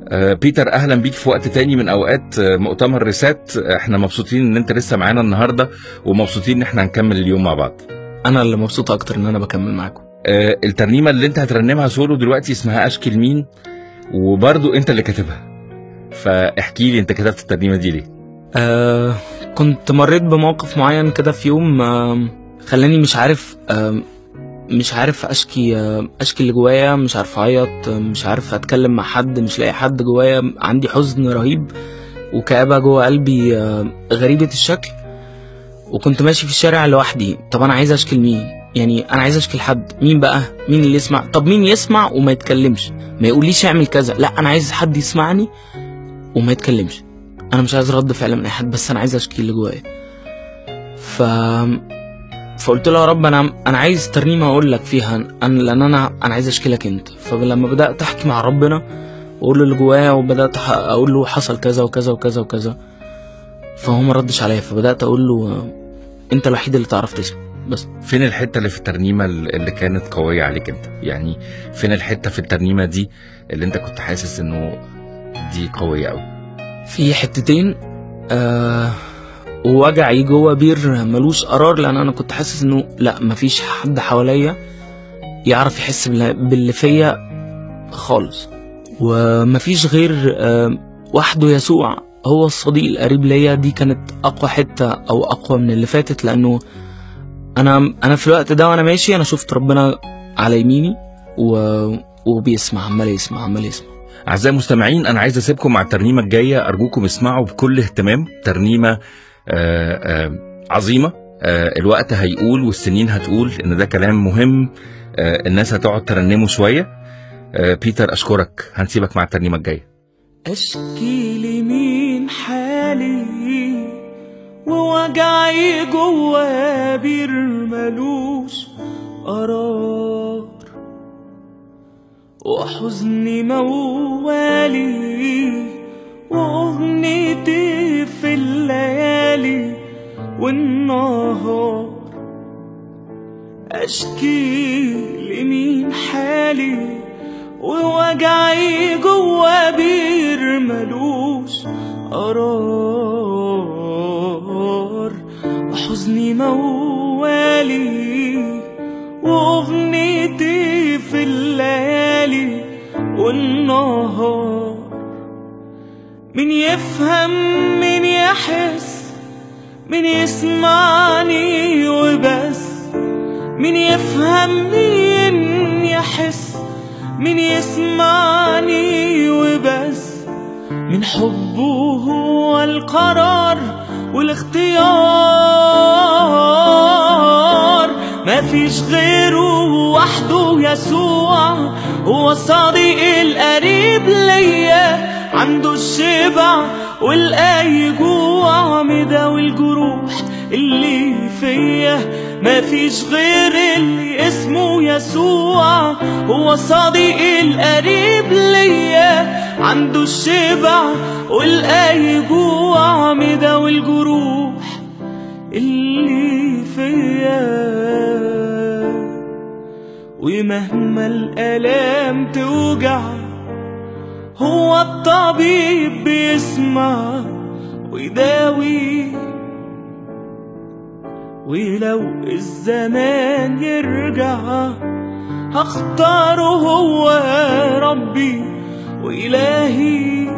آه، بيتر اهلا بيك في وقت تاني من اوقات آه، مؤتمر ريسات احنا مبسوطين ان انت لسه معانا النهارده ومبسوطين ان احنا هنكمل اليوم مع بعض انا اللي مبسوط اكتر ان انا بكمل معاكم آه، الترنيمه اللي انت هترنمها سولو دلوقتي اسمها اشكي لمين وبرضو انت اللي كاتبها فاحكي لي انت كتبت الترنيمه دي ليه آه كنت مريت بموقف معين كده في يوم آه خلاني مش عارف آه مش عارف اشكي آه اشكي اللي جوايا مش عارف اعيط آه مش عارف اتكلم مع حد مش لاقي حد جوايا عندي حزن رهيب وكآبة جوه قلبي آه غريبة الشكل وكنت ماشي في الشارع لوحدي طب انا عايز اشكي لمين يعني انا عايز اشكي لحد مين بقى مين اللي يسمع طب مين يسمع وما يتكلمش ما يقوليش اعمل كذا لا انا عايز حد يسمعني وما يتكلمش انا مش عايز رد فعل من اي حد بس انا عايز اشكي اللي جوايا ف فقلت له يا رب انا انا عايز ترنيمه اقول لك فيها انا لان انا انا عايز اشكي لك انت فلما بدات احكي مع ربنا واقول له اللي جوايا وبدات أح- اقول له حصل كذا وكذا وكذا وكذا فهو ما ردش عليا فبدات اقول له آه، انت الوحيد اللي تعرف تسمع بس فين الحته اللي في الترنيمه اللي كانت قويه عليك انت يعني فين الحته في الترنيمه دي اللي انت كنت حاسس انه دي قويه قوي في حتتين آه ووجعي جوه بير ملوش قرار لان انا كنت حاسس انه لا مفيش حد حواليا يعرف يحس باللي باللي فيا خالص ومفيش غير آه وحده يسوع هو الصديق القريب ليا دي كانت اقوى حته او اقوى من اللي فاتت لانه انا انا في الوقت ده وانا ماشي انا شفت ربنا على يميني و... وبيسمع عمال يسمع عمال يسمع أعزائي المستمعين أنا عايز أسيبكم مع الترنيمة الجاية أرجوكم اسمعوا بكل اهتمام ترنيمة آه، آه، عظيمة آه، الوقت هيقول والسنين هتقول إن ده كلام مهم آه، الناس هتقعد ترنمه شوية آه، بيتر أشكرك هنسيبك مع الترنيمة الجاية اشكي لمين حالي ووجعي جوا بير ملوش قرار وحزني موالي واغنيتي في الليالي والنهار اشكي لمين حالي ووجعي جوا بير ملوش قرار وحزني موالي واغنيتي في الليالي والنهار من يفهم من يحس من يسمعني وبس من يفهم مين يحس من يسمعني وبس من حبه هو القرار والاختيار ما فيش غيره وحده يسوع هو الصديق القريب ليا عنده الشبع والقاي جوع مداوي الجروح اللي فيا ما فيش غير اللي اسمه يسوع هو الصديق القريب ليا عنده الشبع والقاي جوع مداوي الجروح اللي فيا ومهما الآلام توجع هو الطبيب بيسمع ويداوي ولو الزمان يرجع هختاره هو ربي وإلهي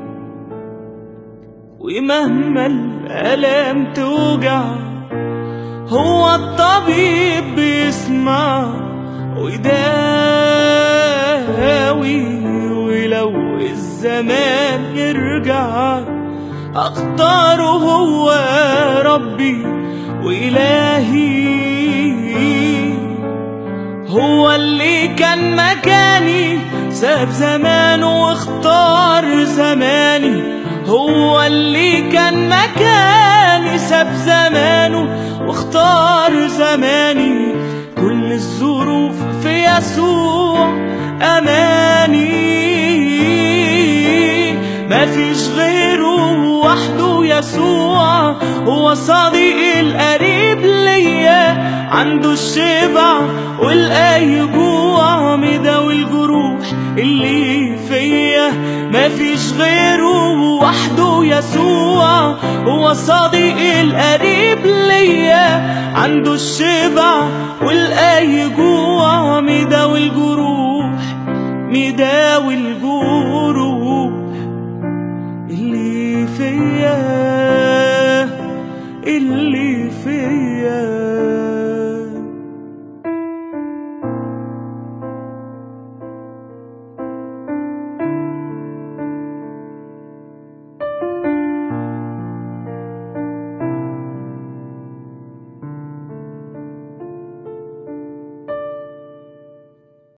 ومهما الآلام توجع هو الطبيب بيسمع ويداوي ولو الزمان يرجع اختاره هو ربي وإلهي هو اللي كان مكاني ساب زمانه واختار زماني هو اللي كان مكاني ساب زمانه واختار زماني كل الظروف في يسوع أماني مفيش غيره وحده يسوع هو صديق القريب ليا عنده الشبع والقاي جوع مداوي الجروح اللي فيا مفيش غيره وحده يسوع هو الصديق القريب ليا عنده الشبع والأي جوع مداوي الجروح مداوي الجروح